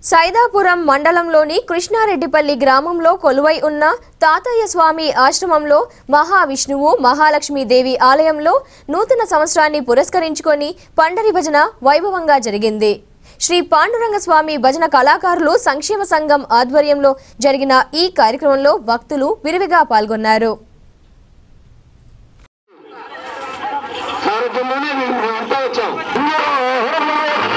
సైదాపురం మండలంలోని కృష్ణారెడ్డిపల్లి గ్రామంలో కొలువై ఉన్న తాతయ్య స్వామి ఆశ్రమంలో మహావిష్ణువు మహాలక్ష్మీదేవి ఆలయంలో నూతన సంవత్సరాన్ని పురస్కరించుకొని పండరి భజన వైభవంగా జరిగింది శ్రీ పాండురంగ స్వామి భజన కళాకారులు సంక్షేమ సంఘం ఆధ్వర్యంలో జరిగిన ఈ కార్యక్రమంలో భక్తులు విరివిగా పాల్గొన్నారు సారథ్యంలోనే మేము అంతా వచ్చాం